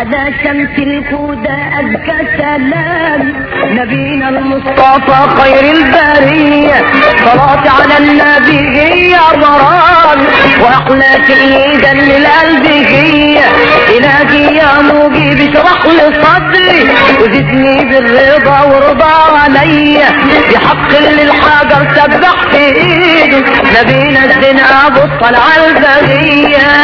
على شمس الهدى أزكى سلام نبينا المصطفى خير البرية صلاة على النبي هي مرام وأحلى شهيدا للقلب هي إلهي يا مجيب اشرح لي صدري وزدني بالرضا وارضى عليا بحق للحجر سبح في ايده نبينا الزنا ابو الطلعه البغيه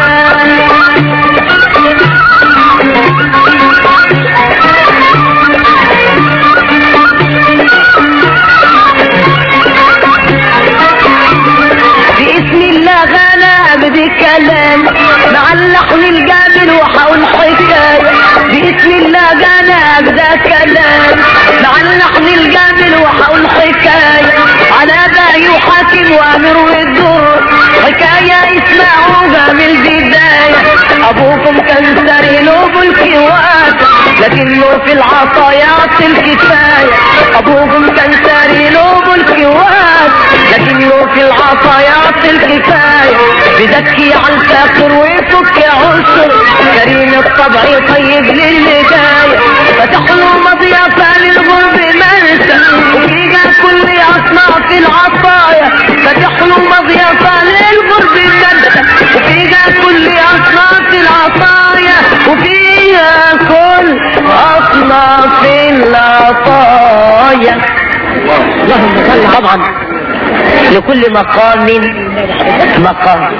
باسم الله غنى ابدي كلام مع اللحن الجامل وحاول حكاية باسم الله غنى ابدا كلام مع اللحن الجامل وحاول حكاية على باقي وحاكم وامر والدور حكاية اسمعوها من البداية ابوكم كان سري له بالكوات لكنه في العطايا الكفاية ابوكم كان سري له بالكوات لكنه في العطايا الكفاية بذكي على الفاقر ويفك عسر كريم الطبع طيب للي جاي فتح له مضيافة للغرب مرسى وفيها كل اصناف العطايا فتح له مضيافة للغرب مرسى وفيها كل اصناف العطايا وفيها كل اصناف العطايا اللهم صل طبعا لكل مقام مقام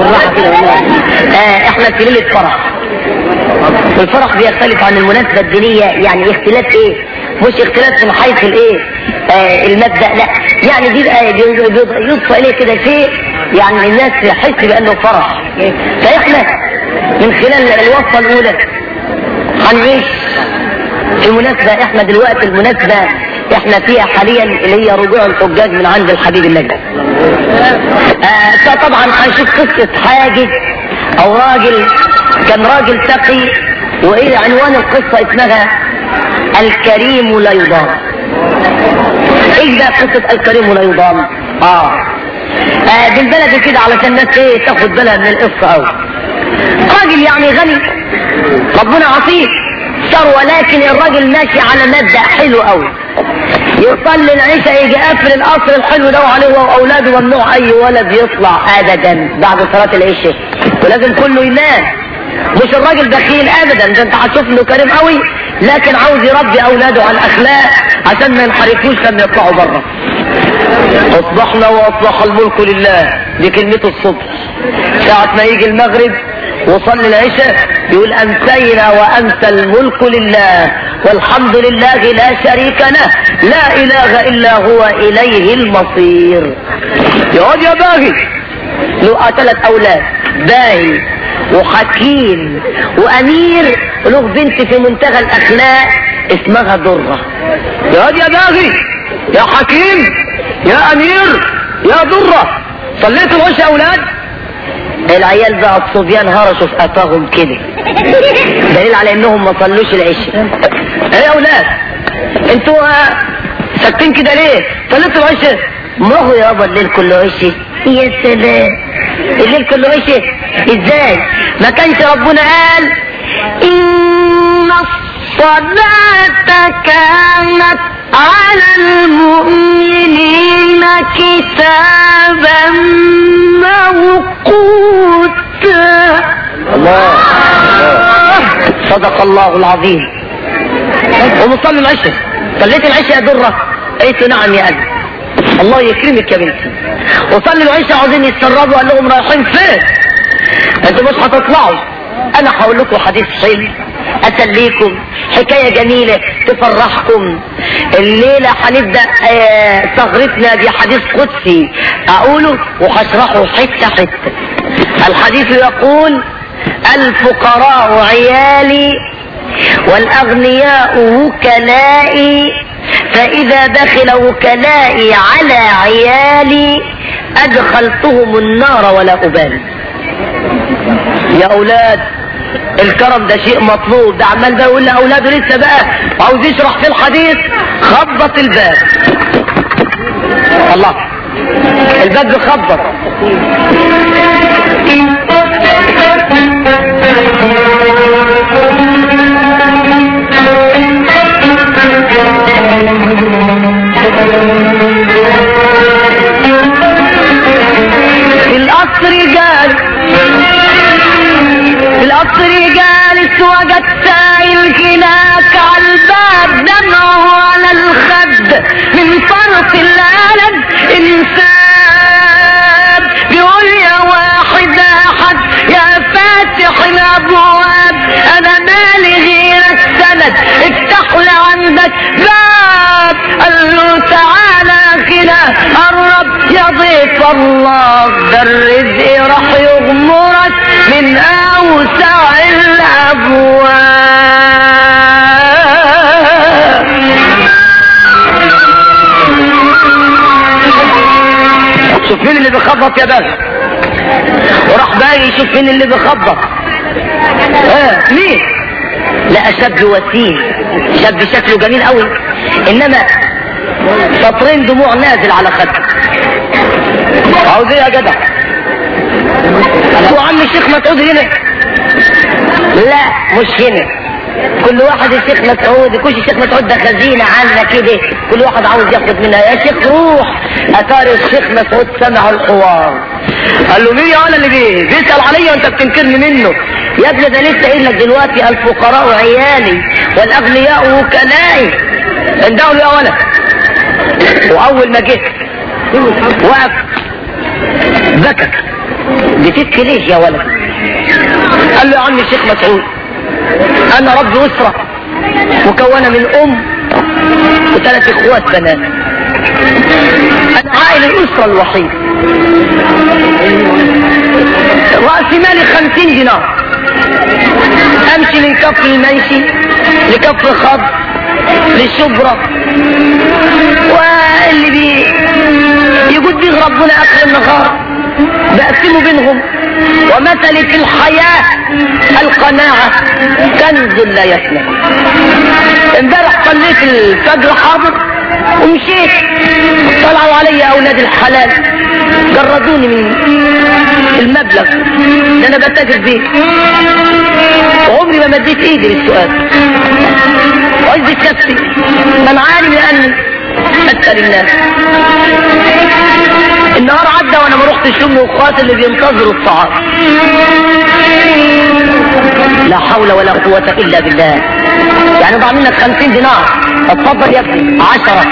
آه احنا في ليله فرح والفرح بيختلف عن المناسبة الدينية يعني اختلاف ايه مش اختلاف من حيث الايه آه المبدأ لا يعني بيبقى يضفى اليه كده شيء يعني الناس تحس بانه فرح فاحنا من خلال الوصفة الاولى هنعيش المناسبة احنا دلوقتي المناسبة احنا فيها حاليا اللي هي رجوع الحجاج من عند الحبيب النجم آه فطبعا هنشوف قصة حاجز او راجل كان راجل تقي وايه عنوان القصة اسمها الكريم لا يضام ايه ده قصة الكريم لا يضام اه, آه بالبلد كده علشان الناس ايه تاخد بالها من القصة اوي راجل يعني غني ربنا عطيه ثروة لكن الراجل ماشي على مبدأ حلو قوي يصلي العشاء يجي قافل القصر الحلو ده وعليه هو واولاده ممنوع اي ولد يطلع ابدا بعد صلاة العشاء ولازم كله ينام مش الراجل بخيل ابدا ده انت هتشوف انه كريم قوي لكن عاوز يربي اولاده على الاخلاق عشان ما ينحرفوش لما يطلعوا بره اصبحنا واصبح الملك لله دي كلمته الصبح ساعة ما يجي المغرب وصلي العشاء يقول امسينا وامسى الملك لله والحمد لله لا شريك له لا اله الا هو اليه المصير يقعد يا باغي له ثلاث اولاد باهي وحكيم وامير له بنت في منتهى الاخلاق اسمها درة يقعد يا باغي يا حكيم يا امير يا درة صليتوا العشاء اولاد العيال بقى الصبيان هرشوا في افاهم كده دليل على انهم ما صلوش العشاء ايه يا اولاد انتوا ساكتين كده ليه صليتوا العشاء ما هو يابا الليل كله عشاء يا سلام الليل كله عشاء ازاي ما كانش ربنا قال ان الصلاة كانت على المؤمنين كتابا موقوتا الله صدق الله العظيم ومصلي العشاء صليت العشاء يا درة قلت نعم يا أبي الله يكرمك يا بنتي وصلي العشاء عاوزين يتسربوا قال لهم رايحين فين انتوا مش هتطلعوا انا هقول لكم حديث حلو اسليكم حكاية جميلة تفرحكم الليلة هنبدأ آه ثغرتنا بحديث قدسي اقوله وهشرحه حتة حتة الحديث يقول الفقراء عيالي والاغنياء وكلائي فاذا دخل وكلائي على عيالي ادخلتهم النار ولا ابالي يا اولاد الكرم ده شيء مطلوب ده عمال بقى يقول لاولاده لسه بقى عاوز يشرح في الحديث خبط الباب الله الباب بيخبط القصر جالس وجد سايل هناك على الباب دمعه على الخد من فرط الألم إنسان بيقول يا واحد أحد يا فاتح الأبواب أنا مالي غيرك سند افتح لي عندك باب قال له تعالى كده قرب يا ضيف الله ده الرزق راح يغمرك من أوسع الأبواب شوف مين اللي بيخبط يا باشا وراح باقي يشوف مين اللي بيخبط اه مين لا شاب وسيم شاب شكله جميل قوي انما سطرين دموع نازل على خده عاوز ايه يا جدع وعم الشيخ مسعود هنا لا مش هنا كل واحد الشيخ مسعود كل الشيخ مسعود ده خزينة عاملة كده كل واحد عاوز ياخد منها يا شيخ روح اتاري الشيخ مسعود سمع الحوار قال له مين يا ولا اللي بيه بيسأل عليا وانت بتنكرني منه يا ابني ده لسه قايل لك دلوقتي الفقراء عيالي والاغنياء وكلائي اندهوا يا ولد واول ما جيت وقف بكى بتبكي ليش يا ولد قال له يا عم الشيخ مسعود انا رب اسرة مكونة من ام وثلاث اخوات بنات انا عائل الاسرة الوحيد رأس مالي خمسين دينار امشي من كف المنشي لكف الخض للشبرة واللي بي يقول بيه ربنا اخر النهار بقسمه بينهم ومثلي في الحياة القناعة كنز لا يفنى امبارح صليت الفجر حاضر ومشيت طلعوا علي اولاد الحلال جردوني من المبلغ اللي انا بتاجر بيه وعمري ما مديت ايدي للسؤال وعزت نفسي منعاني من اني اسال الناس النهار عدى وانا ما رحتش لامي واخواتي اللي بينتظروا الطعام لا حول ولا قوة الا بالله يعني ضاع منك خمسين دينار اتفضل يا ابني عشرة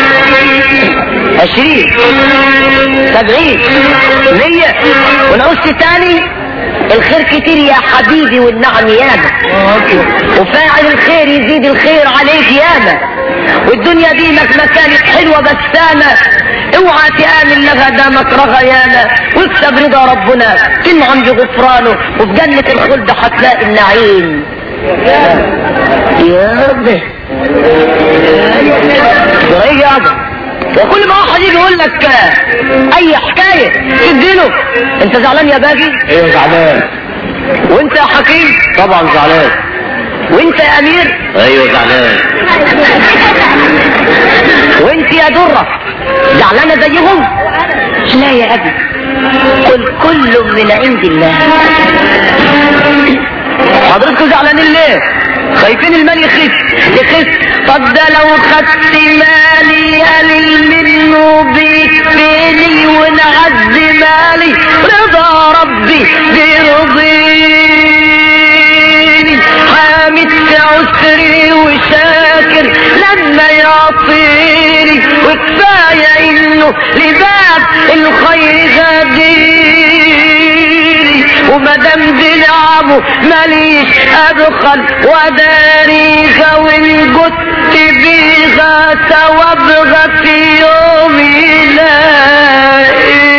عشرين سبعين مية ونعوز تاني الخير كتير يا حبيبي والنعم ياما وفاعل الخير يزيد الخير عليك ياما والدنيا دي مهما كانت حلوة بسامة اوعى تآمن لها دامت رغيانا واكسب رضا ربنا تنعم بغفرانه وفي جنة الخلد هتلاقي النعيم يا ربي ايه يا رب وكل ما واحد يجي يقول لك اي حكاية تديله انت زعلان يا باجي ايوه زعلان وانت يا حكيم طبعا زعلان وانت يا امير ايوه زعلان وانت يا درة زعلانة زيهم لا يا ابي قل كل من عند الله حضرتكم زعلانين ليه خايفين المال يخف يخف طب ده لو خدت مالي قليل منه بيكفيني ونعد مالي رضا ربي بيرضيني حامد في عسري وشاكر لما يعطيني وكفاية انه لباب الخير غاديني ومدام بنعمه ماليش ادخل وداريها وان كنت بيها توابغى في يوم يلاقيني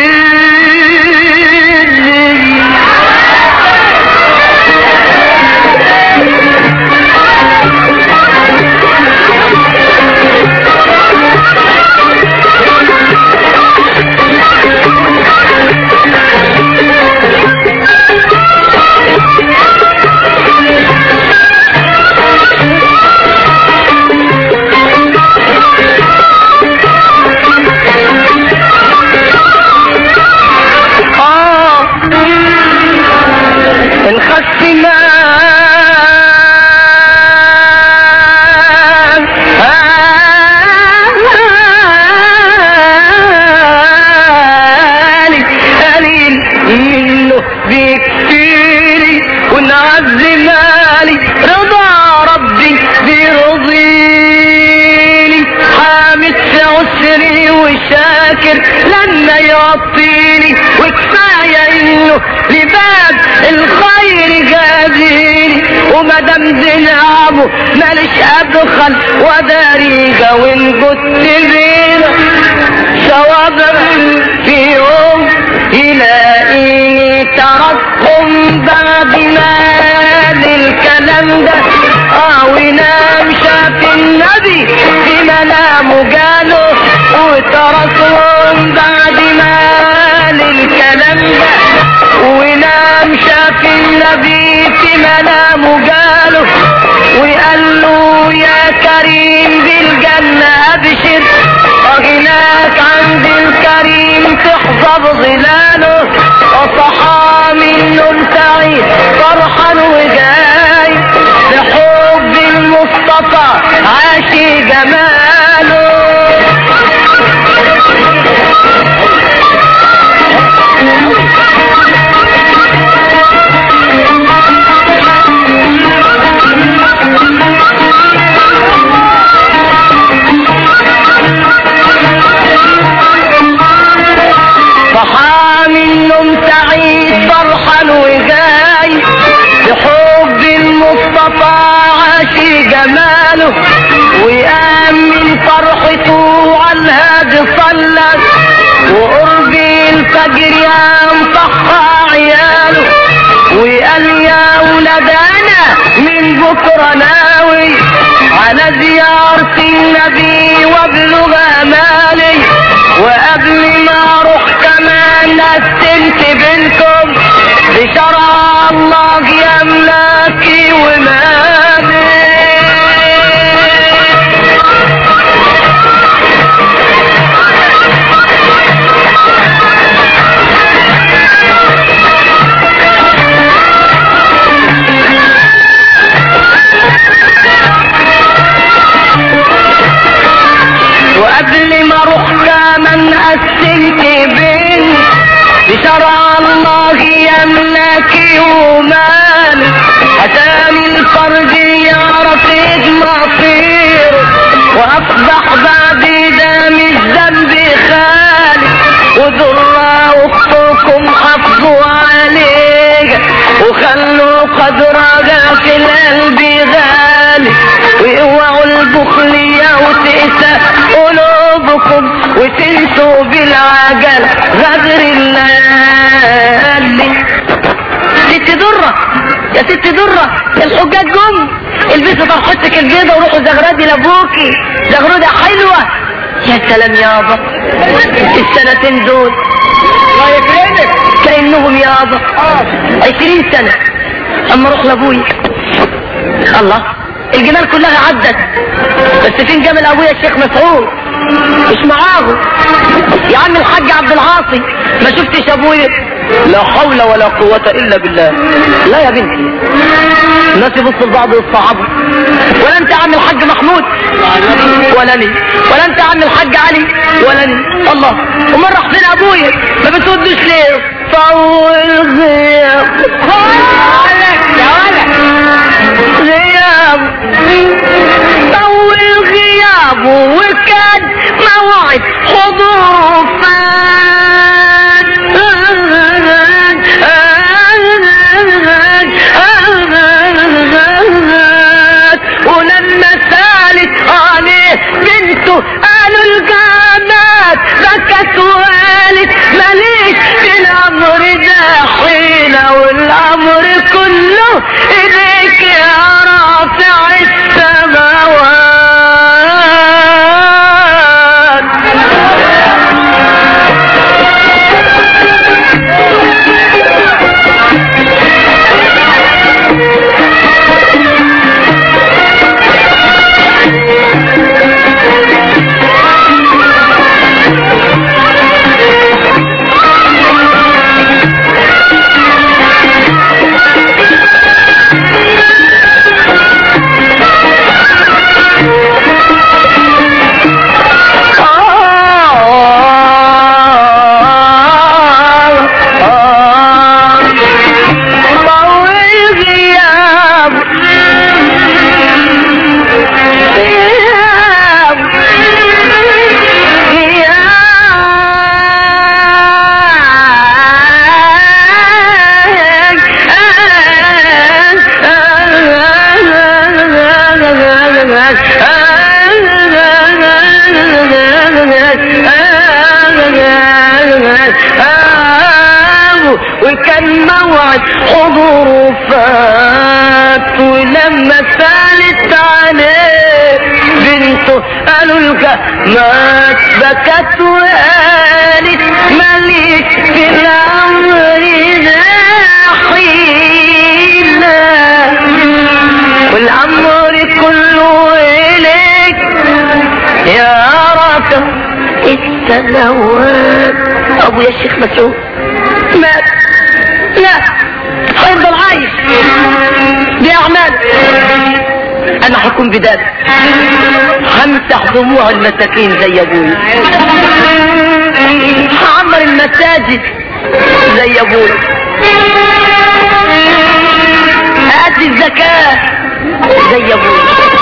كلامه مالش ادخل وداريجة وان كنت بينا ثوابا في يوم يلاقيني تركهم بعد ما الكلام ده اه ونام شاف النبي في منامه قاله وتركهم بعد ما الكلام ده ونام شاف النبي في منامه قاله وقال له يا كريم بالجنة ابشر وهناك عند الكريم تحظى بظلاله وصحى من نوم سعيد فرحا وجاي بحب المصطفى عاشي جماله صحى من نوم سعيد فرحا وجاي بحب المصطفى عاشي جماله وقام من فرحته على الهادي صلى وقرب الفجر قام صحى عياله وقال يا ولدانا من بكره ناوي على زيارة النبي وابلغ امالي وقبل ما اروح كمان قسمت بينكم بشرع الله يا ملاكي ومالي وقبل ما اروح كمان قسمت بين بشرع الله يملكي ومال اتاني الفرج يعرف مصير واصبح بعدي ده مش ذنبي خالي وذرة اختكم حافظوا عليه وخلوا قدرها في القلب غالي واوعوا البخلية وتأسى قلوبكم وتنسوا بالعجل غدر الليالي ست درة يا ست درة الحجاج جم البسوا فرحتك البيضة وروحوا زغردي لابوكي زغردة حلوة يا سلام يابا السنتين دول الله يكرمك كأنهم يابا عشرين سنة اما اروح لابويا الله الجمال كلها عدت بس فين جمل ابويا الشيخ مسعود مش معاه يا عم الحاج عبد العاصي ما شفتش ابويا لا حول ولا قوة الا بالله لا يا بنتي الناس يبصوا لبعض ويصعبوا ولا انت يا عم الحاج محمود ولا لي ولا انت يا عم الحاج علي ولا لي الله ومن راح فين ابويا ما بتردش ليه طول غياب يا ولد غياب طول غيابه وكان موعد حضوره فات ولما سالت عليه بنته قالوا الجامات بكت وقالت ماليش في الامر ده حيلة والامر وفات ولما سالت عليه بنته قالوا لك مات بكت وقالت ماليش في الامر حيلة والامر كله اليك يا رب السنوات ابو يا شيخ مسعود مات لا هيفضل عايش بأعمال أنا هكون بداية همسح دموع المساكين زي أبوي هعمر المساجد زي أبوي أدي الزكاة زي أبوي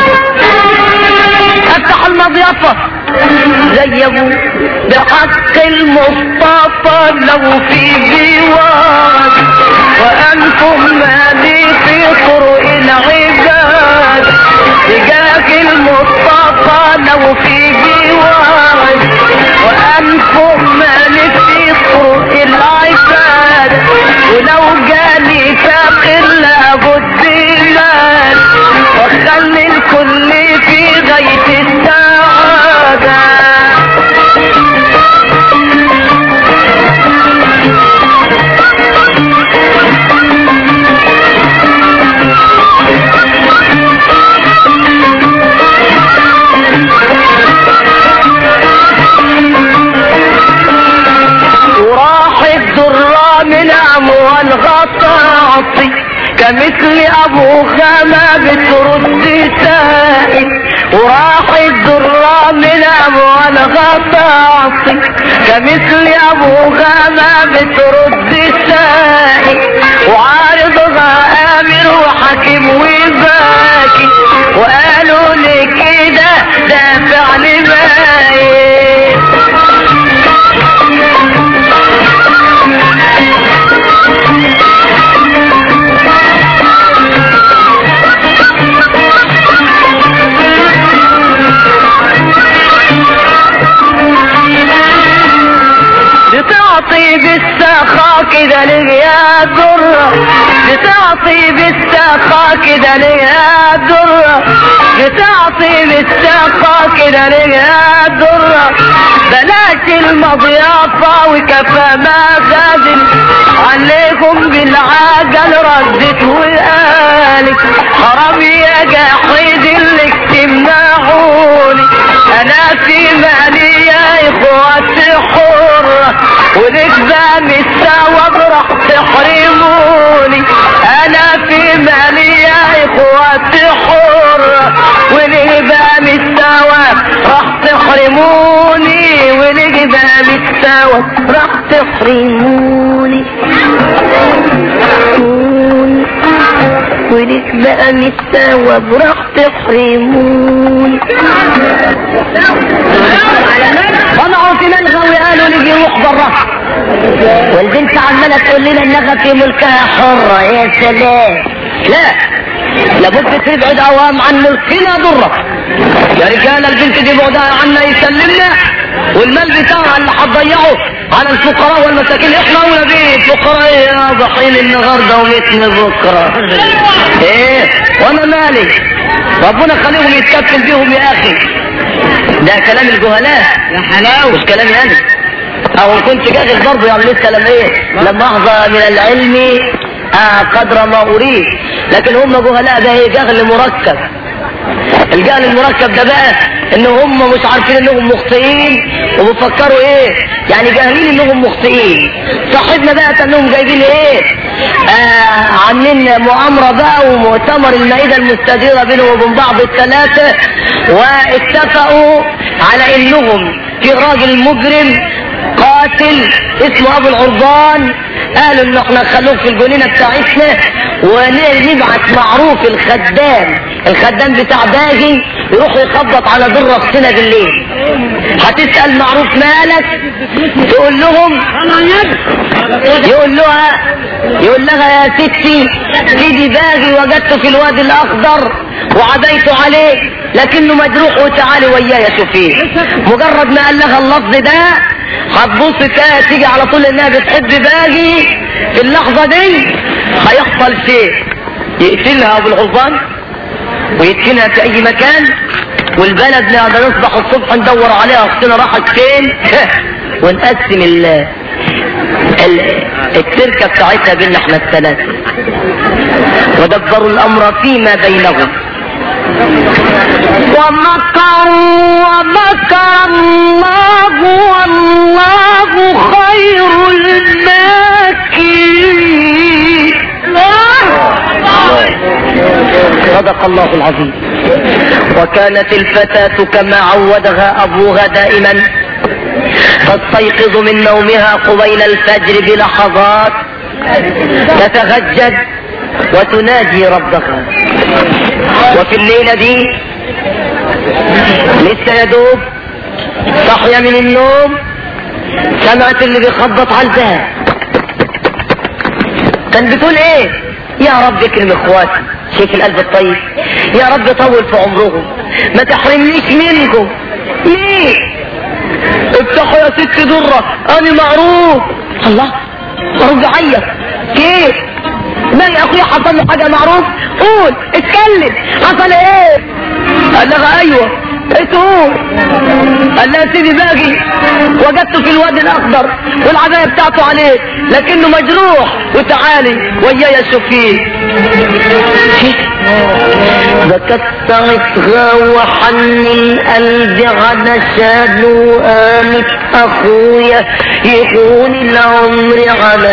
أفتح المضيافة زي أبوي بحق المصطفى لو في ديوان وأنتم مالي في طرق العباد تجاه المصطفى لو في ديوان وأنتم مالي في طرق العباد ولو جالي فاقر لابد مال وخلي الكل في غاية السعادة وراح الدرة من أموال غطاطي كمثل أبو خما بترد سائل وراح الدرة من أموال غطاطي كمثل أبو خما بترد سائل وعارضها آمر وحكيم وباكي وقالوا لي كده ده فعل باين بتعطي بالسخاء كده ليا درة بتعطي بالسخاء كده ليا درة بتعطي بالسخاء كده ليا درة بلاش المضيافة وكفى ما خادم عليكم بالعجل ردت وقالك حرام يا جحيد اللي تمنعوني انا في مالي يا اخواتي حرة ونكبة الثواب راح تحرموني انا في مالي يا اخواتي حرة ونكبة الثواب راح تحرموني ونكبة الثواب راح تحرموني ولك بقى من الثواب راح تحرموني طمعوا في ملغى وقالوا نجي روح برا والبنت عماله تقول لنا انها في ملكها حره يا سلام لا لابد تبعد اوام عن ملكنا ضره يا رجال البنت دي بعدها عنا يسلمنا والمال بتاعها اللي هتضيعه على الفقراء والمساكين احنا اولى بيه الفقراء يا ضحين النهارده ومتن بكره ايه وانا مالي ربنا خليهم يتكفل بيهم يا اخي ده كلام الجهلاء يا حلاوة مش كلامي انا او كنت جاهز برضه يعني لسه لما ايه لما احظى من العلم آه قدر ما اريد لكن هم جهلاء ده ايه جهل مركب الجهل المركب ده بقى ان هم مش عارفين انهم مخطئين وبيفكروا ايه يعني جاهلين انهم مخطئين صاحبنا بقى كانهم جايبين ايه آه عاملين مؤامرة بقى ومؤتمر المائدة المستديرة بينهم وبين بعض الثلاثة واتفقوا على انهم في راجل مجرم قاتل اسمه ابو العربان قالوا ان احنا نخلوه في الجنينه بتاعتنا ونبعت معروف الخدام الخدام بتاع باجي يروح يخبط على در اختنا بالليل هتسال معروف مالك تقول لهم يقول لها يقول لها يا ستي سيدي باجي وجدته في الوادي الاخضر وعديت عليه لكنه مجروح وتعالي وياي شوفيه مجرد ما قال لها اللفظ ده هتبص تلاقي تيجي على طول انها بتحب باجي في اللحظة دي هيحصل شيء يقفلها بالغلطان ويدفنها في اي مكان والبلد نقدر نصبح الصبح ندور عليها اختنا راحت فين ونقسم ال ال- التركه بتاعتها بينا احنا الثلاثه ودبروا الامر فيما بينهم ومكروا ومكر الله والله خير الماكرين صدق الله العظيم وكانت الفتاة كما عودها أبوها دائما تستيقظ من نومها قبيل الفجر بلحظات تتهجد وتناجي ربها وفي الليلة دي لسه يدوب صحية من النوم سمعت اللي بيخبط على الباب كان بتقول ايه يا رب اكرم اخواتي شيخ القلب الطيب يا رب طول في عمرهم ما تحرمنيش منكم ليه افتحوا يا ست درة انا معروف الله معروف بعيط كيف ما يا اخويا حصل له حاجه معروف قول اتكلم حصل ايه قال لها ايوه تقول قال لها سيدي باقي وجدته في الوادي الاخضر والعبايه بتاعته عليه لكنه مجروح وتعالي وياي شوفيه بكت ساعتها وحن القلب علشان قامت اخويا يكون العمر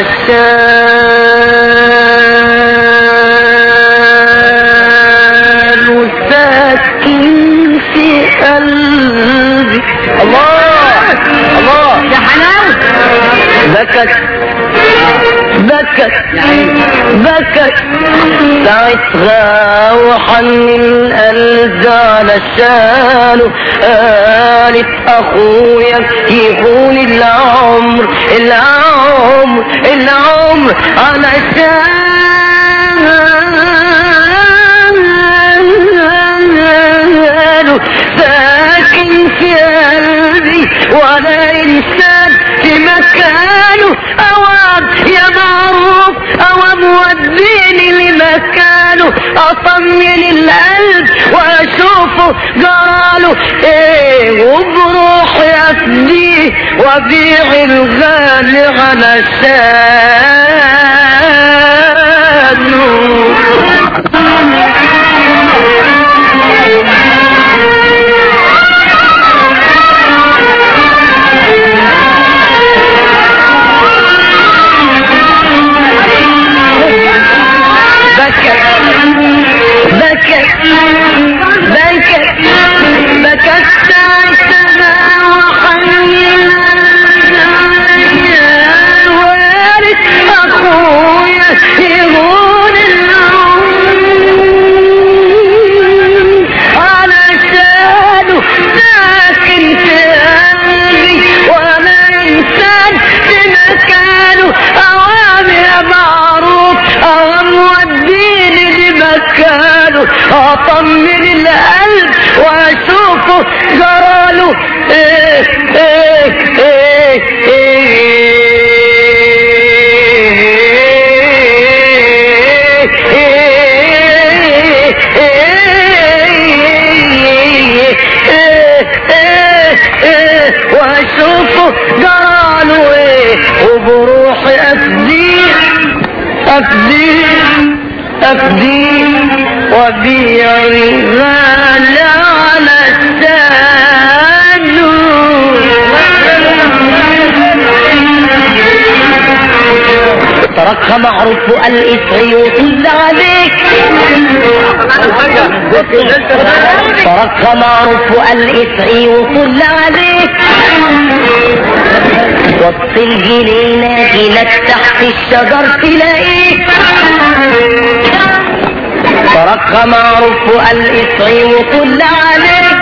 علشان وساكن في قلبي الله الله يا حنان بكت بكت بكت ساعتها وحن القلب علشانه قالت اخويا يكون العمر العمر العمر علشانه ساكن في قلبي ولا انسان في مكانه اوام يا معروف اوام وديني لمكانه اطمن القلب واشوفه جراله ايه وبروحي افديه وابيع الغالي علشانه بكت بكت بكت بكت ساعتها وحنين وارد اخويا يهون العمر علشانه ساكن في قلبي ولا انسان في مكانه اوامر معروف اوام وديني لمكانه اطمن القلب واشوفه جراله ايه ايه ايه واشوفه جراله ايه وبروحي افديه افديه افديه وبيع الغالي على السنون تركها معروف الاسعي وطل عليك تركها معروف الاسعي وطل عليك وسط الجنينة لك تحت الشجر تلاقيك تركها معروف الاسعي وطل عليك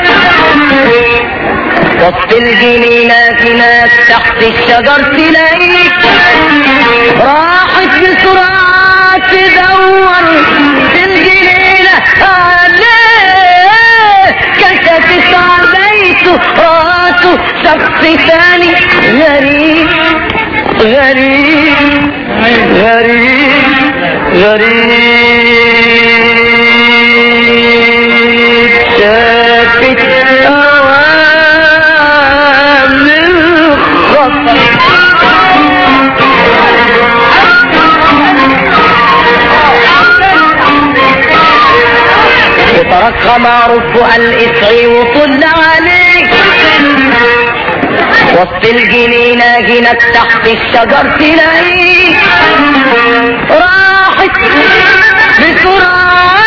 وسط الجنينة هناك تحت الشجر تلاقيك راحت بسرعة تدور في الجنينة عليه كشفت عليته راسه شخص ثاني غريب غريب غريب غريب شافت أوامر خطر وترك معروف الإسعي وطل عليه وسط الجنينة هناك تحت الشجر تلاقيه راحت بسرعة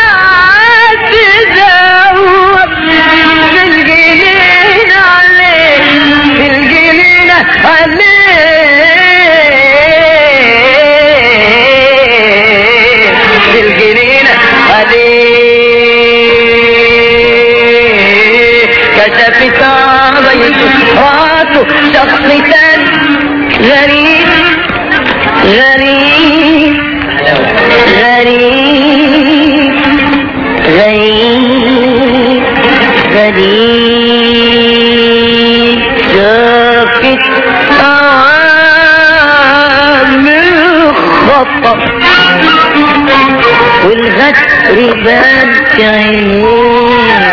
تزوج في الجنينة عليه في الجنينة عليه في الجنينة عليه كشفت عضيته راسه شخص تاني غريب غريب غريب غريب غريب شافت عامل خطر والغدر بان في عينيه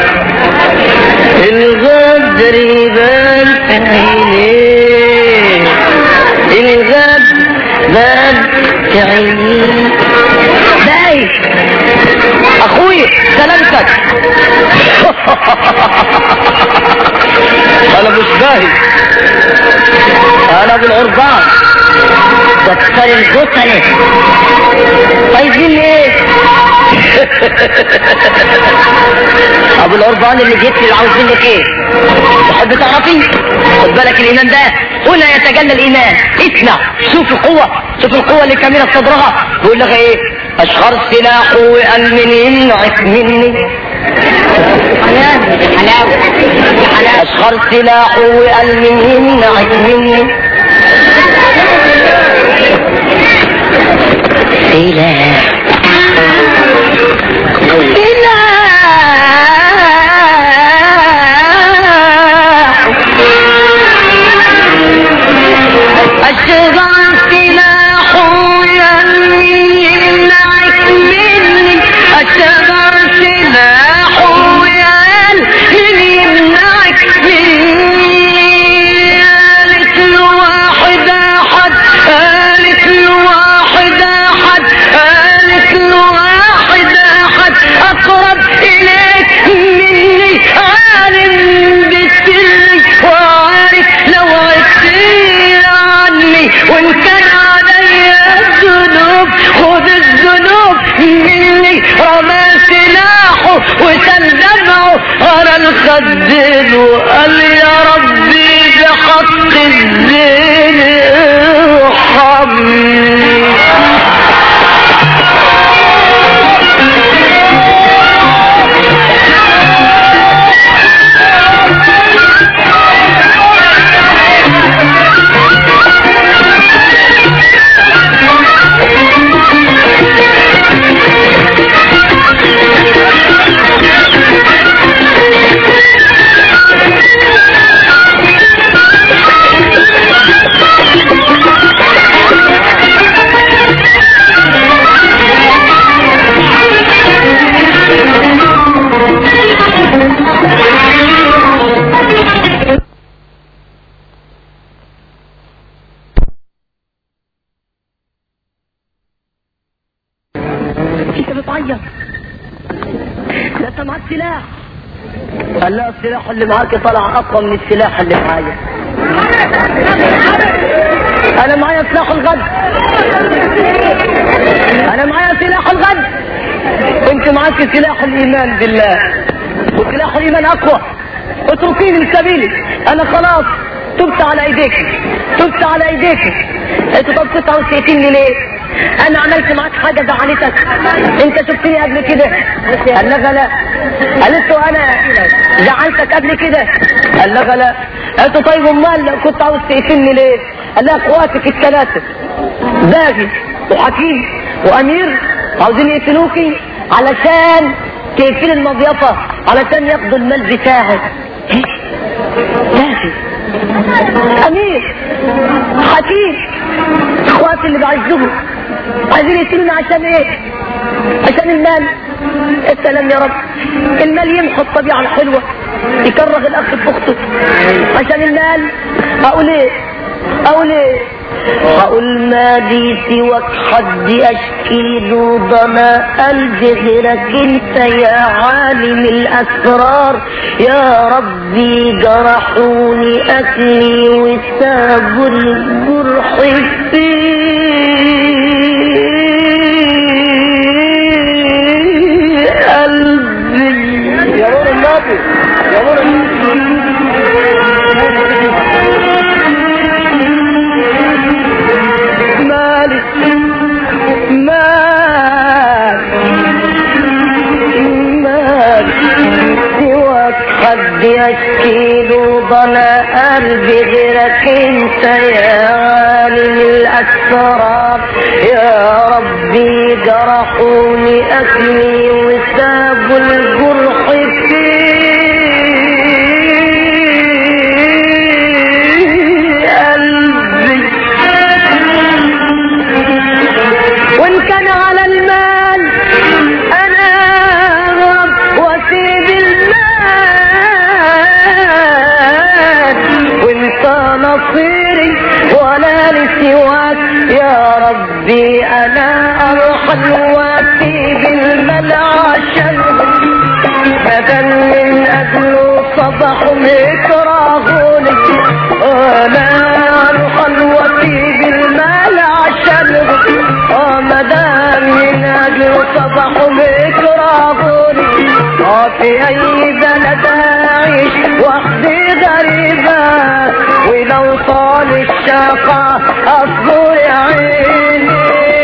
الغدر بان في عينيه الغدر بان في عينيه باي اخوي سلامتك انا مش باهي انا بالعربان دكتور القتلة طيبين ايه ابو العربان اللي جيت لي عاوز منك ايه تحب تعرفي خد بالك الايمان ده هنا يتجلى الايمان اسمع شوف القوة شوف القوة اللي كاملة صدرها بيقول لك ايه اشهر السلاح وقال من يمنعك مني حلاوة حلاوة اشهر السلاح وقال من يمنعك مني سلاح الشيطان سلاحه يمنعك مني الشيطان سلاحه يمنعك مني قالت له واحد احد قالت له واحد احد قالت له واحد احد اقرب اليك مني عالم بسري وعارف لو عدتي عني وان كان عليا الذنوب خذ الذنوب مني رمى سلاحه وسل دمعه على الخد وقال يا ربي بحق الزين ارحمني انت بتعيط ده انت معاك سلاح قال لا السلاح اللي معاك طلع اقوى من السلاح اللي معايا انا معايا سلاح الغد انا معايا سلاح الغد انت معاك سلاح الايمان بالله وسلاح الايمان اقوى اتركيني من سبيلي انا خلاص تبت على ايديك تبت على ايديك انت طب قطعه وسيتني ليه انا عملت معاك حاجه زعلتك انت شفتني قبل كده قال لها لا قالت له انا زعلتك قبل كده قال لها لا قالت له طيب امال كنت عاوز تقتلني ليه قال لها اخواتك الثلاثه باغي وحكيم وامير عاوزين يقتلوكي علشان تقفل المضيفه علشان ياخدوا المال بتاعك باغي امير حكيم اخواتي اللي بعزهم عايزين يسيبنا عشان ايه عشان المال السلام يا رب المال يمحو الطبيعة الحلوة يكره الاخ في اخته عشان المال اقول ايه اقول ايه اقول ما بي سواك حد اشكي ذو ضنا قلبي غيرك انت يا عالم الاسرار يا ربي جرحوني اكلي وسابوا الجرح في قلبي يا نور النبي يا نور مالك مالك مالك سواك حد يشكي له ضنا قلبي غيرك انت يا عالم الاسرار يا ربي جرحوني اكلي وسابوا الجرح في قلبي وان كان على المال انا اغرب واسيب المال وانت نصيري ولا لسواك يا ربي انا ارحل واسيب المال عشان بدل من اجله صبحوا يكرهوني انا ارحل واسيب المال عشان اه مدام من اجل صبحوا يكرهوني اه في اي بلد اعيش وحدي غريبة ولو طال الشقا اصبر يا عيني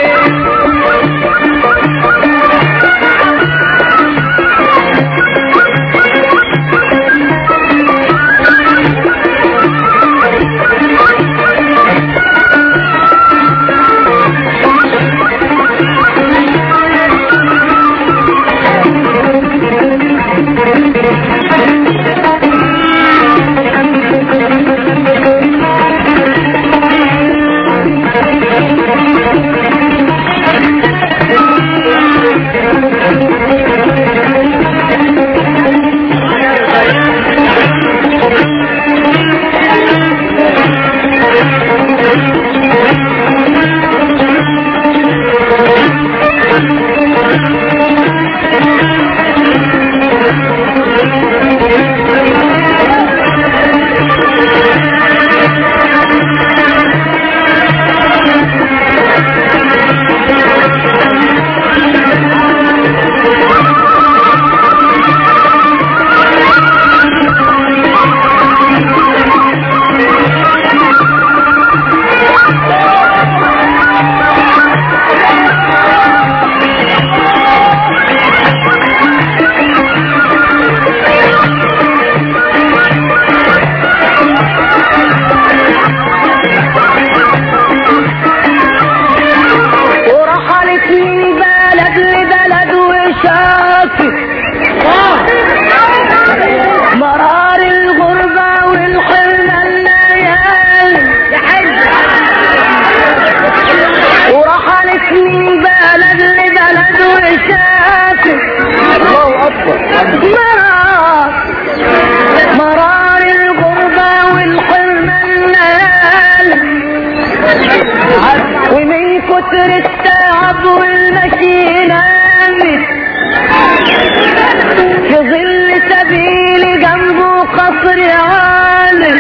ورحلت من بلد لبلد وشافت مرار الغربة والحلم الليالي ورحلت من بلد لبلد وشافت الله اكبر مرار مرار الغربة والحلم الليالي ومن كتر التعب والمشي نامت في ظل سبيل جنبه قصر عالي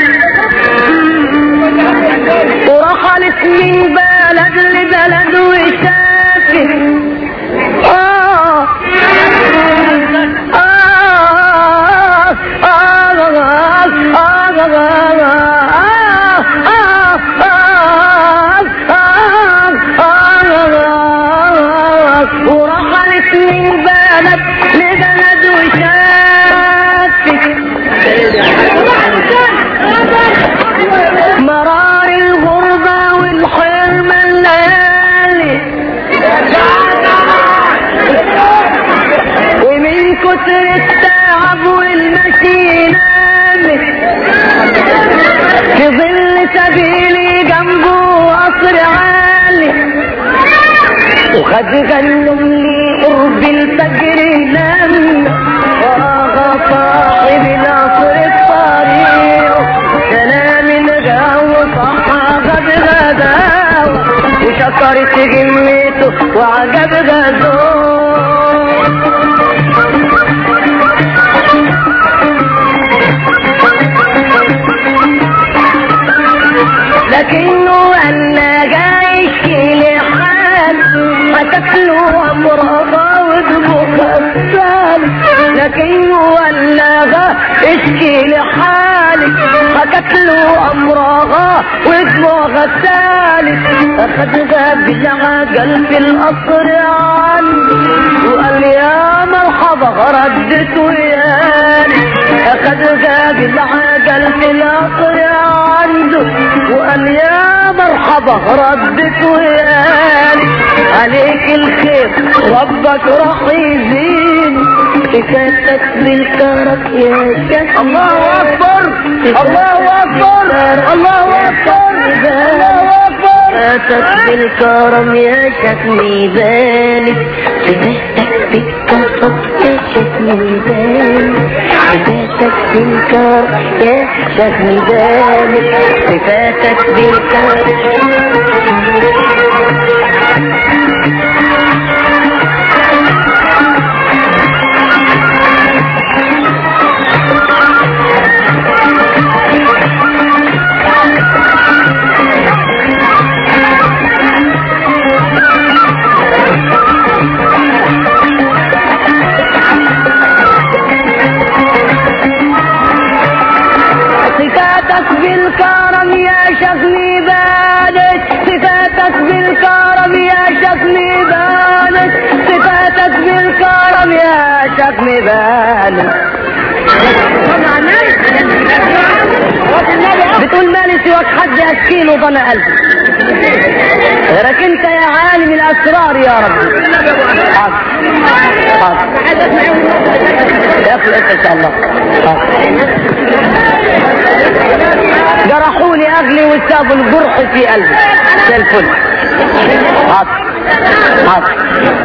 ورحلت من بلد لبلد وشافت آه آه آه ورحلت من بلد لبلد وشافت مرار الغربة والحلم الليالي ومن كتر التعب والمشي نامت في ظل سبيلي جنبه قصر عالي قد غنم لي قرب الفجر نام وراغ صاحب العصر الطريق سلام الجو صح قد غداوة وشكرت جميته وعجب غزوه لكنه انا جاي يشكي حال هتاكلوا امراض وذبوح السال لكنه انا جاي يشكي لحالي هتاكلوا امراض وذبوح السال اخد باب العجل في القصر عني وقال يا مرحبا ردت وياني اخد باب العجل في القصر عنده وقال يا مرحبا ردت ويالي عليك الخير ربك راح يزين كفايتك بالكرم يا شيخ الله اكبر الله اكبر الله اكبر الله اكبر كفايتك بالكرم يا شكلي بالك كفايتك بالكرم يا شكلي بالك كفايتك بالكرم يا شكلي بالك كفايتك بالكرم صفاتك بالكرم يا شكلي بالك صفاتك بالكرم يا شكلي بالك صفاتك بالكرم يا شكلي بالك بتقول مالي سواك حد يسكين وضنا قلبي غيرك انت يا عالم الاسرار يا رب حاضر حاضر يا اخي انت ان شاء الله حاضر جرحوني اغلي وسابوا الجرح في قلبي زي الفل حاضر حاضر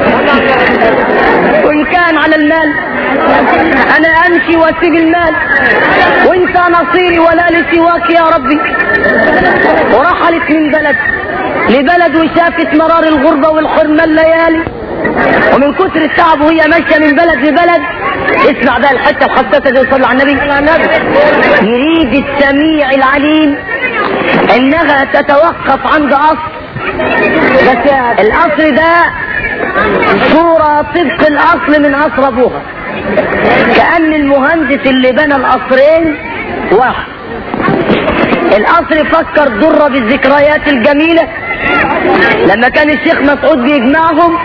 وان كان على المال انا امشي واسيب المال وانت نصيري ولا لسواك يا ربي ورحلت من بلد لبلد وشافت مرار الغربة والحرمة الليالي ومن كتر التعب وهي ماشية من بلد لبلد اسمع بقى الحتة الحساسة دي وصلي على النبي يريد السميع العليم انها تتوقف عند اصل بس الاصل ده صورة طبق الاصل من اصل ابوها كأن المهندس اللي بنى القصرين واحد القصر فكر ضر بالذكريات الجميلة لما كان الشيخ مسعود بيجمعهم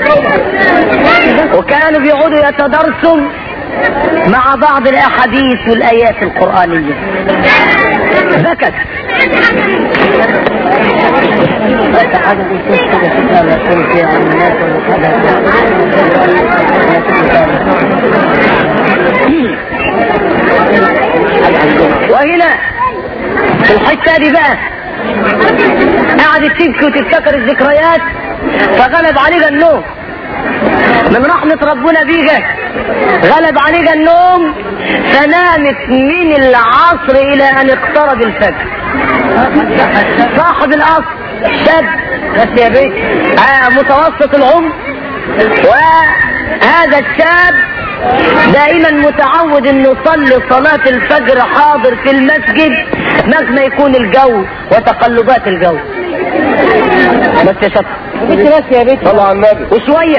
وكانوا بيقعدوا يتدرسوا مع بعض الاحاديث والايات القرآنية بكت وهنا في الحتة دي بقى قعدت تبكي وتفتكر الذكريات فغلب عليها النوم من رحمة ربنا بيها غلب عليها النوم فنامت من العصر الى ان اقترب الفجر صاحب القصر شاب بس يا بيت آه متوسط العمر وهذا الشاب دائما متعود انه يصلي صلاة الفجر حاضر في المسجد مهما يكون الجو وتقلبات الجو بس يا شط بس يا بيت صلى على النبي وشوية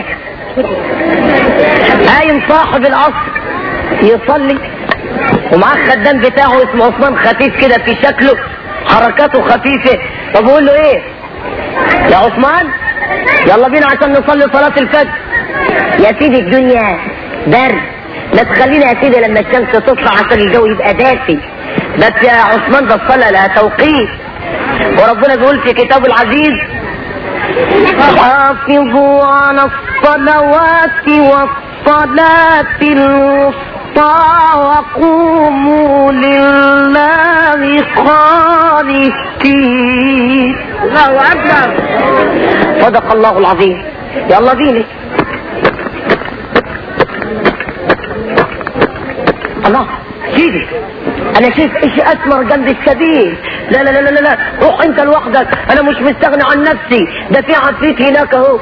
قايم صاحب القصر يصلي ومعاه الخدام بتاعه اسمه عثمان خفيف كده في شكله حركاته خفيفة فبقول له ايه يا عثمان يلا بينا عشان نصلي صلاة الفجر يا سيدي الدنيا برد ما تخلينا يا سيدي لما الشمس تطلع عشان الجو يبقى دافي بس يا عثمان ده الصلاة لها توقيت وربنا بيقول في كتابه العزيز حافظوا على الصلوات والصلاة الوسطى وقوموا لله قانتين الله اكبر صدق الله العظيم يلا بينا الله سيدي انا شايف اشي اسمر جنب السبيل لا لا لا لا لا روح انت لوحدك انا مش مستغني عن نفسي ده في عفريت هناك اهو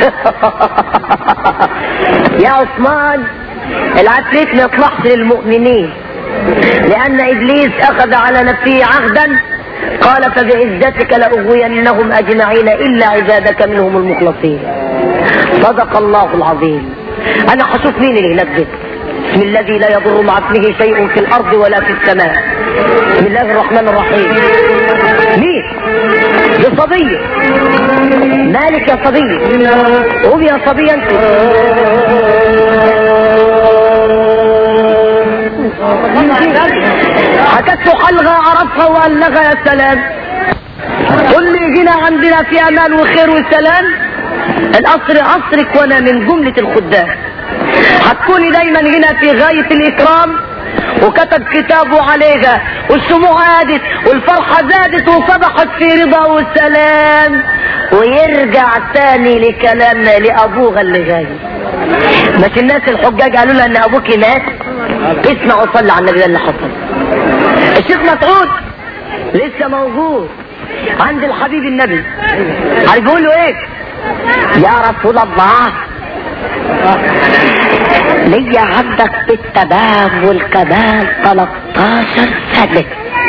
يا عثمان العفريت ما يطلعش للمؤمنين لان ابليس اخذ على نفسه عهدا قال فبعزتك لاغوينهم اجمعين الا عبادك منهم المخلصين صدق الله العظيم انا هشوف مين اللي هناك ده بسم الذي لا يضر مع اسمه شيء في الارض ولا في السماء بسم الله الرحمن الرحيم مين دي صبية مالك يا صبية قوم يا صبية انت حكته حلغة عرفها وألغها يا سلام قل لي هنا عندنا في امان وخير وسلام القصر عصرك وانا من جملة الخدام هتكوني دايما هنا في غاية الاكرام وكتب كتابه عليها والشموع عادت والفرحة زادت وصبحت في رضا وسلام ويرجع تاني لكلامنا لابوها اللي جاي مش الناس الحجاج قالوا لها ان ابوك مات اسمع وصلي على النبي ده اللي حصل الشيخ مسعود لسه موجود عند الحبيب النبي عارف بيقول له ايه يا رسول الله ليا عندك بالتمام والكمال 13 سنة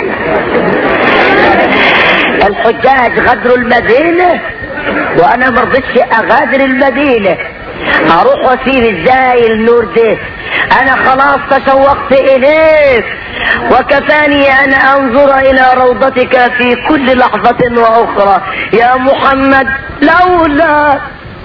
الحجاج غدروا المدينة وانا مرضتش اغادر المدينة هروح واسيب ازاي النور ده انا خلاص تشوقت اليك وكفاني ان انظر الى روضتك في كل لحظة واخرى يا محمد لولا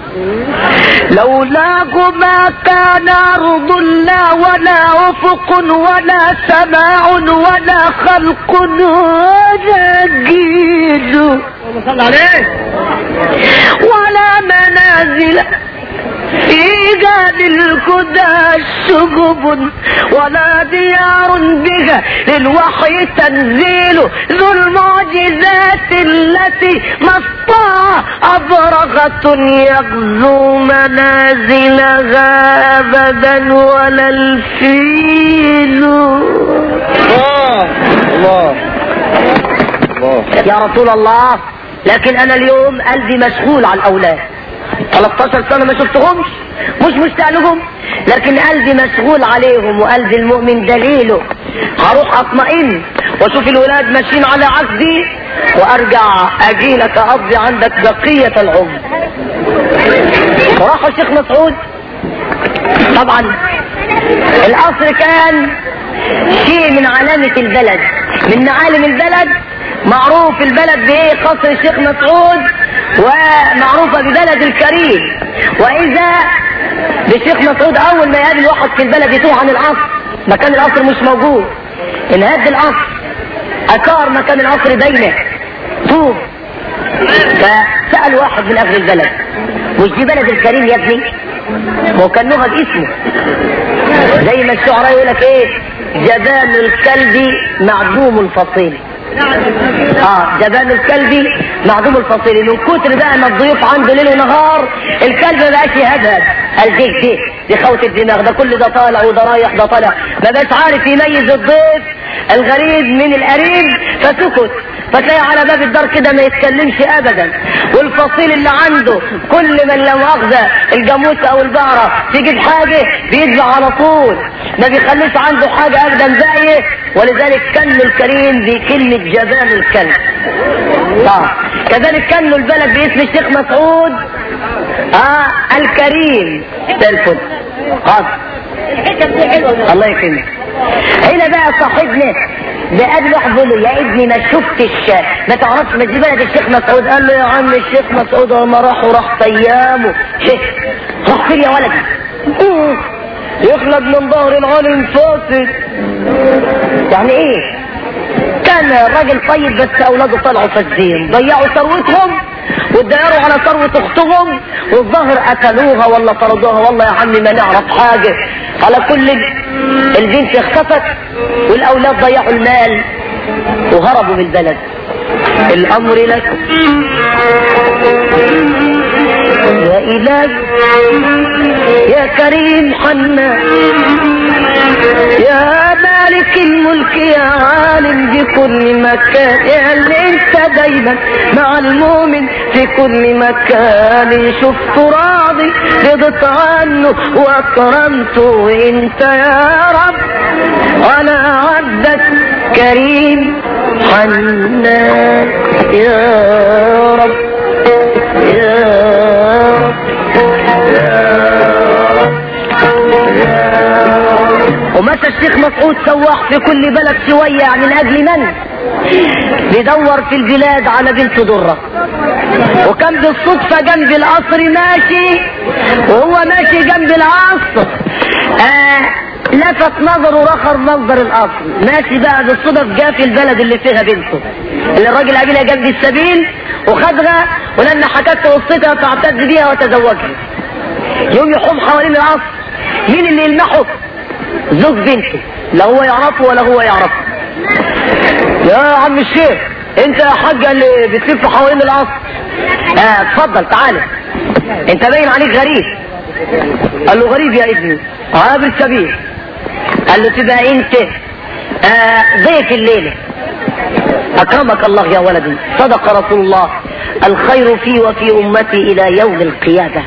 لولاك ما كان أرض لا ولا أفق ولا سماع ولا خلق ولا جيد صل عليه ولا منازل في جاد الكدى شجب ولا ديار بها للوحي تنزيل ذو المعجزات التي ما استطاع أبرغة يغزو منازلها أبدا ولا الفيل الله الله الله يا رسول الله لكن انا اليوم قلبي مشغول على الاولاد 13 سنة ما شفتهمش مش مشتاق لهم لكن قلبي مشغول عليهم وقلب المؤمن دليله هروح اطمئن واشوف الولاد ماشيين على عقدي وارجع اجي لك اقضي عندك بقية العمر وراحوا الشيخ مسعود طبعا القصر كان شيء من علامة البلد من معالم البلد معروف البلد بايه قصر الشيخ مسعود ومعروفة ببلد الكريم واذا بالشيخ مسعود اول ما يقابل واحد في البلد يتوه عن القصر مكان القصر مش موجود انهد القصر اثار مكان القصر بينه طوب فسأل واحد من اهل البلد مش دي بلد الكريم يا ابني هو كان لغة باسمه زي ما الشعراء يقول لك ايه جبال الكلب معدوم الفصيل اه جبال الكلب معدوم الفصيل من كتر بقى ما الضيوف عنده ليل ونهار الكلب ما بقاش يهبهب الجيش دي دي خوت الدماغ ده كل ده طالع وده رايح ده طالع ما بقاش عارف يميز الضيف الغريب من القريب فسكت فتلاقي على باب الدار كده ما يتكلمش ابدا والفصيل اللي عنده كل من لا مؤاخذه الجاموسه او البقره تجيب حاجه بيدفع على طول ما بيخليش عنده حاجه ابدا باقيه ولذلك كنوا الكريم بكلمه جبان الكلب طبعا كذلك كنوا البلد باسم الشيخ مسعود اه الكريم ده الفل قاضي الله يكرمك هنا بقى صاحبنا بقابل واحد بيقول له يا ابني ما شفتش ما تعرفش ما دي بلد الشيخ مسعود قال له يا عم الشيخ مسعود لما راح وراح ايامه شيخ راح فين يا ولدي أوه، يخلق من ظهر العالم فاسد يعني ايه كان راجل طيب بس اولاده طلعوا فاسدين ضيعوا ثروتهم واتدايروا على ثروة اختهم والظهر قتلوها ولا طردوها والله يا عمي ما نعرف حاجة على كل البنت اختفت والاولاد ضيعوا المال وهربوا من البلد الامر لكم يا إلهي يا كريم حنان يا مالك الملك يا عالم بكل مكان يا اللي انت دايما مع المؤمن في كل مكان شفته راضي رضت عنه واكرمته انت يا رب على عبدك كريم حنان يا رب يا رب ومشى الشيخ مسعود سواح في كل بلد شوية من أجل من؟ بيدور في البلاد على بنت درة وكان بالصدفة جنب القصر ماشي وهو ماشي جنب القصر آه لفت نظره رخر منظر القصر ماشي بقى بالصدف جاء في البلد اللي فيها بنته اللي الراجل قابلها جنب السبيل وخدها ولما حكت له قصتها فاعتز بيها وتزوجها يوم يحوم حوالين القصر مين اللي يلمحه زوج بنته لا هو يعرفه ولا هو يعرفه يا عم الشيخ انت يا حاجة اللي بتلف حوالين القصر اه اتفضل تعالى انت باين عليك غريب قال له غريب يا ابني عابر السبيل قال له تبقى انت آه ضيف الليلة اكرمك الله يا ولدي صدق رسول الله الخير في وفي امتي الى يوم القيامة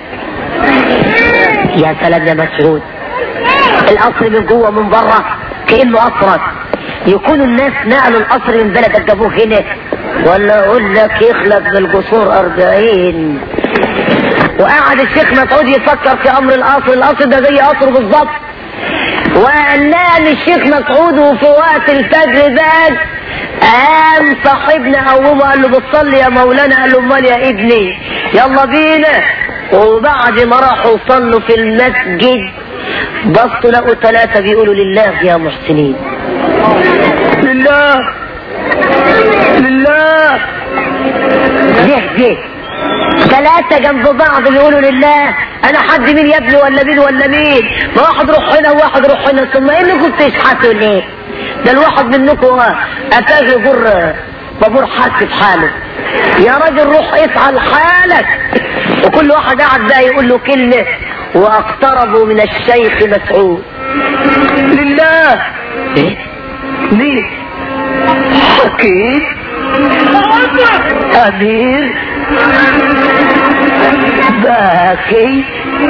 يا سلام يا مسعود القصر من جوه من بره كانه قصرك يكون الناس نقلوا القصر من بلدك جابوه هنا ولا اقول لك يخلق بالقصور أربعين وقعد الشيخ مسعود يفكر في امر القصر القصر ده زي قصره بالظبط ونام الشيخ مسعود وفي وقت الفجر ده قام صاحبنا قومه قال له بتصلي يا مولانا قال له امال يا ابني يلا بينا وبعد ما راحوا صلوا في المسجد بصوا لقوا ثلاثة بيقولوا لله يا محسنين لله لله ليه ليه ثلاثة جنب بعض بيقولوا لله انا حد مين يا ابني ولا مين ولا مين ما واحد روح هنا وواحد روح هنا ثم ايه انكم بتشحتوا ليه ده الواحد منكم اتاه يجر بابور حاس في حاله يا راجل روح افعل حالك وكل واحد قاعد بقى يقول له كلمة واقتربوا من الشيخ مسعود لله ايه مين حكيم امير باكي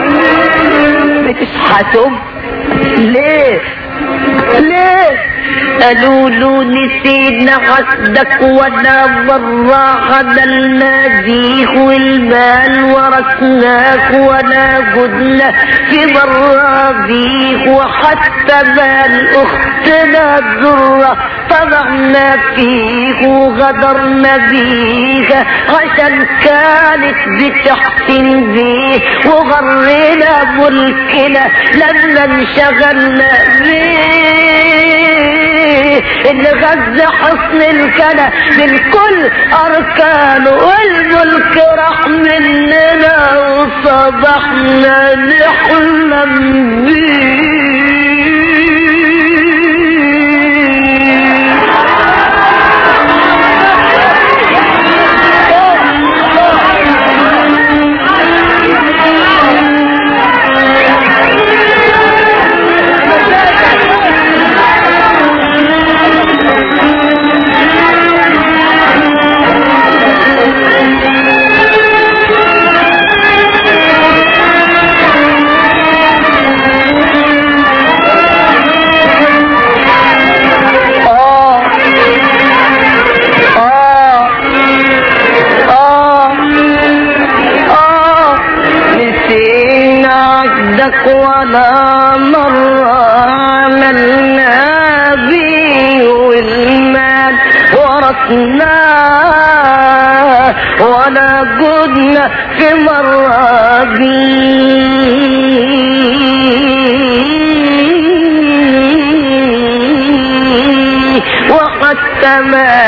بتشحتم ليه ليه قالوا له نسينا قصدك وانا مرة خدنا المزيخ والمال ورثناك ولا جدنا في مرابيك وحتى مال اختنا الذرة طمعنا فيك وغدرنا بيك عشان كانت بتحسن بيه وغرنا ملكنا لما انشغلنا بيه اللي غزة حصن الكلى من كل اركانه والملك راح مننا وصبحنا نحلم بيه آه آه آه آه نسينا عهدك ولا مرة عملنا بيه والمال ورثناه ولا جدنا في مرة بيه وحتى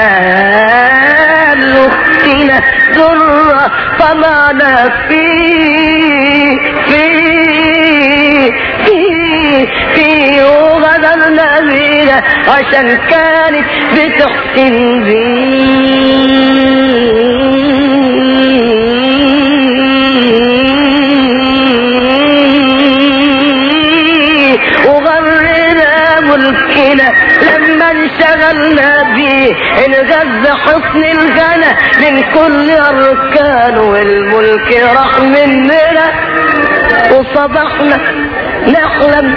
مال اختنا ذرة طمعنا في في في في وغدرنا بينا عشان كانت بتحسن انشغلنا بيه انغز حسن الغنى من كل اركان والملك راح مننا وصبحنا نحلم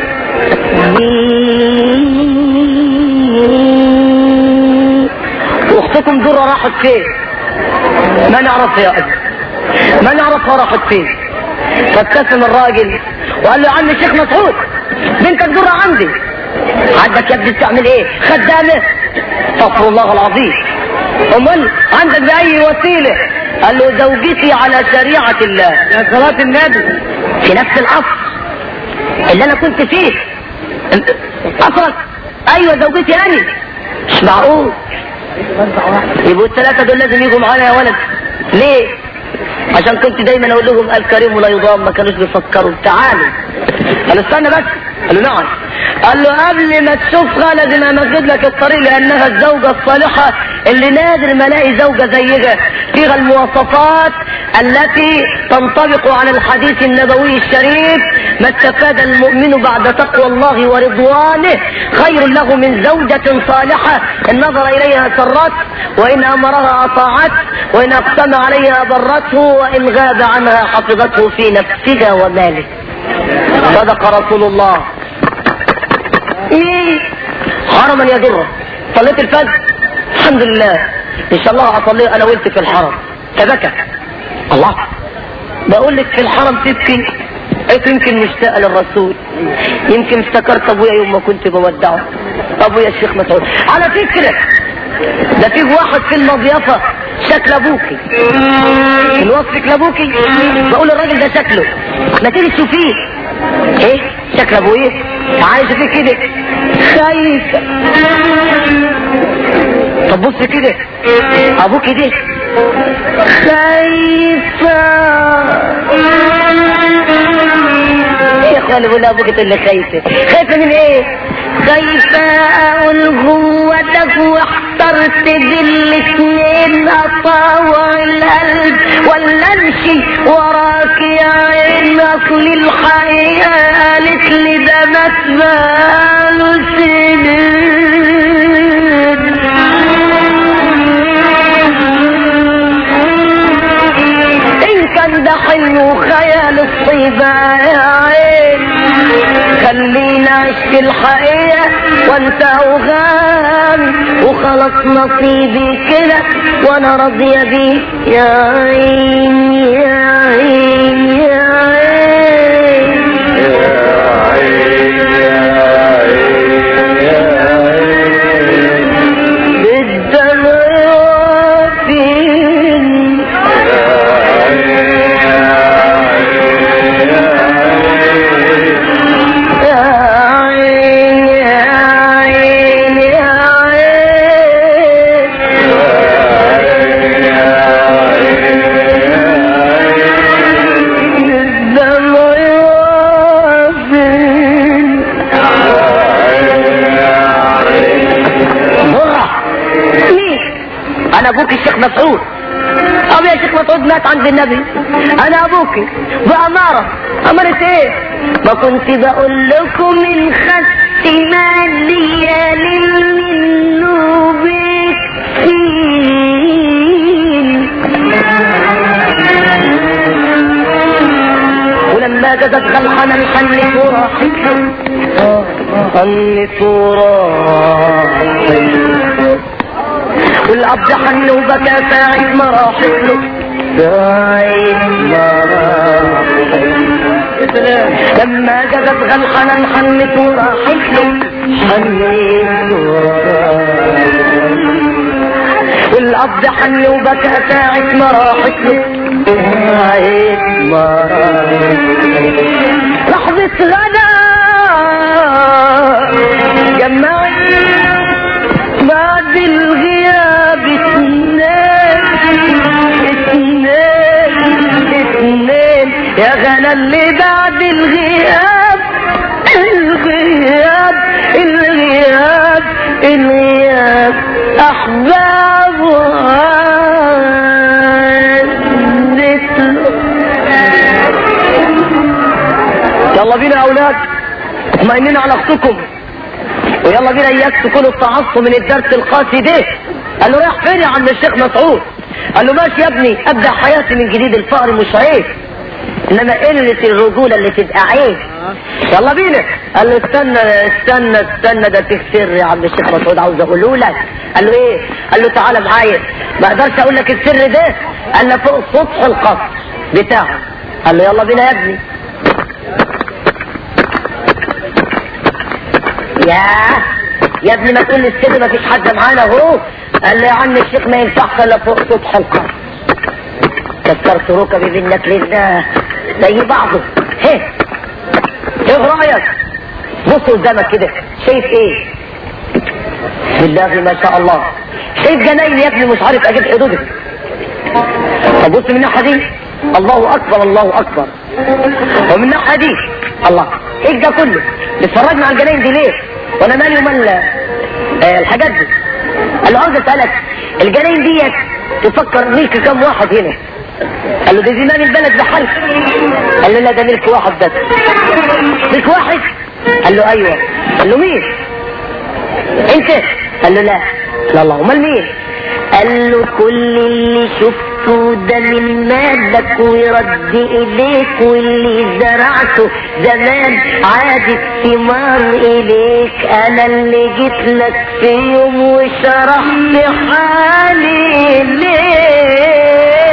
بيه واختكم درة راحت فين ما نعرف يا أبي ما نعرفها راحت فين فابتسم الراجل وقال له يا عم الشيخ مسعود بنتك درة عندي عندك يا ابني بتعمل ايه خدامه استغفر الله العظيم امال عندك باي وسيله قال له زوجتي على شريعه الله يا صلاة النبي في نفس العصر اللي انا كنت فيه اصلا ايوه زوجتي انا مش معقول يبقوا الثلاثه دول لازم يجوا معانا يا ولد ليه عشان كنت دايما اقول لهم الكريم لا يضام ما كانوش بيفكروا تعالوا قال استنى بس قال له نعم قال له قبل ما تشوفها لازم امهد لك الطريق لانها الزوجه الصالحه اللي نادر ما الاقي زوجه زيها فيها المواصفات التي تنطبق على الحديث النبوي الشريف ما استفاد المؤمن بعد تقوى الله ورضوانه خير له من زوجة صالحة إن نظر إليها سرت وإن أمرها أطاعت وإن أقسم عليها برته وإن غاب عنها حفظته في نفسها وماله صدق رسول الله إيه حرما يضره صليت الفجر الحمد لله إن شاء الله أصلي أنا وأنت في الحرم فبكى الله بقول لك في الحرم تبكي قلت يمكن مشتاق للرسول يمكن افتكرت ابويا يوم ما كنت بودعه ابويا الشيخ مسعود على فكره ده في واحد في المضيافه شكل ابوكي من وصفك لابوكي بقول الراجل ده شكله ما تيجي تشوفيه ايه شكل ابويا تعالي شوفيه كده خايف طب بص كده ابوكي ده خايفة يا اخواني بقول ابوك تقول لي خايفة خايفة من ايه خايفة اقول جوتك واحترت بالاثنين اطاوع القلب ولا امشي وراك يا عين اصل الحقيقة قالت لي ده ما تباله إن كان ده حلم وخيال الصيبة يا عين خلينا عيش في الحقيقة وانت اوغام وخلاص نصيبي كده وانا راضية بيه يا عين يا عين يا عين بالدمع فين يا عين يا عين يا عين الدمع فين مرة مين انا ابوك الشيخ مسعود ابي يا شيخ مسعود مات عند النبي انا ابوك بأمارة أمارة ايه ما كنت بقول لكم من خدت مالية منه بكثير ولما جدت غلحنا نحنت وراحت حنت وراحت والأب حن وبكى ساعة ما راحت له ساعة ما راحت لما جدت غلحنا انحنت وراحت له حنت وراحت والأب حن وبكى ساعة ما راحت له ساعة ما راحت لحظة غدا جمعت بعد الغياب اثنين اثنين اثنين يا غلا اللي بعد الغياب الغياب الغياب الغياب احباب يلا بينا يا اولاد اطمئنين على اختكم ويلا بينا اياك تكونوا التعصب من الدرس القاسي ده قال له رايح فين يا عم الشيخ مسعود قال له ماشي يا ابني ابدا حياتي من جديد الفقر مش عيب انما قلة الرجولة اللي تبقى عيب يلا بينا قال له استنى استنى استنى ده فيك سر يا عم الشيخ مسعود عاوز اقوله لك قال له ايه قال له تعالى معايا ما اقدرش اقول لك السر ده قال له فوق سطح القصر بتاعه قال له يلا بينا يا ابني يا يا ابني ما تقول لي السر ما فيش حد معانا اهو قال له يا عم الشيخ ما ينفعش الا فوق سطح القصر كسرت ركبي منك لله زي بعضه هيه ايه رايك بص قدامك كده شايف ايه بسم الله ما شاء الله شايف جناين يا ابني مش عارف اجيب حدودك طب بص من الناحيه دي الله اكبر الله اكبر ومن الناحيه دي الله ايه ده كله بتفرجنا على الجناين دي ليه وانا مالي ومال آه الحاجات دي قال له عاوز اسالك الجناين ديت تفكر ملك كم واحد هنا قال له ده زمان البلد بحالك قال له لا ده ملك واحد بس ملك واحد قال له ايوه قال له مين انت قال له لا لا الله امال مين قال له كل اللي شفته ده من مالك ويرد اليك واللي زرعته زمان عاد الثمار اليك انا اللي جيت لك في يوم وشرحت حالي ليه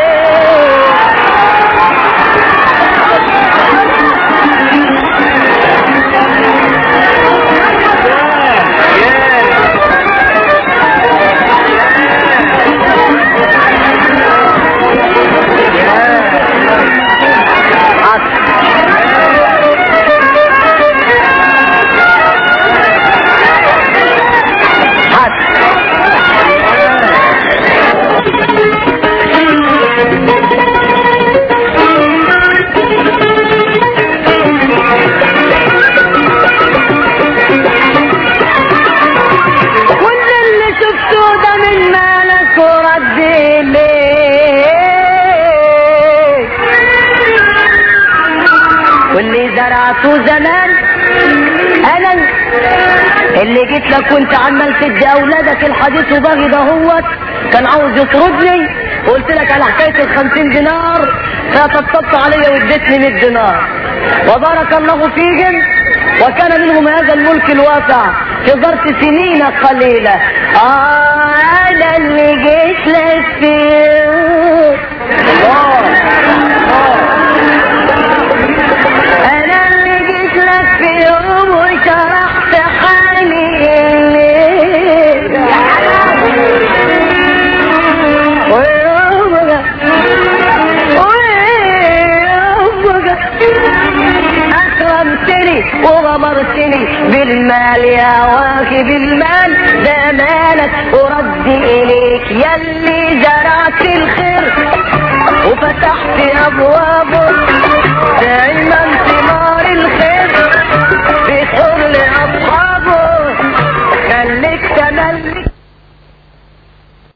كل اللي شفته ده من مالك ورد ليك واللي زرعته زمان انا اللي جيت لك وانت عمال تدي اولادك الحديث وباغي دهوت كان عاوز يطردني وقلت لك على حكايه الخمسين دينار فطبطبت عليا واديتني 100 دينار وبارك الله فيهم وكان منهم هذا الملك الواسع في ظرف سنين قليلة آه أنا اللي جيت لك فيه أنا اللي جيت لك في يوم وشرحت حالي ويومك ويومك أكرمتني وغمرتني بالمال يا واخي بالمال ده مالك ورد إليك يلي زرعت الخير وفتحت أبواب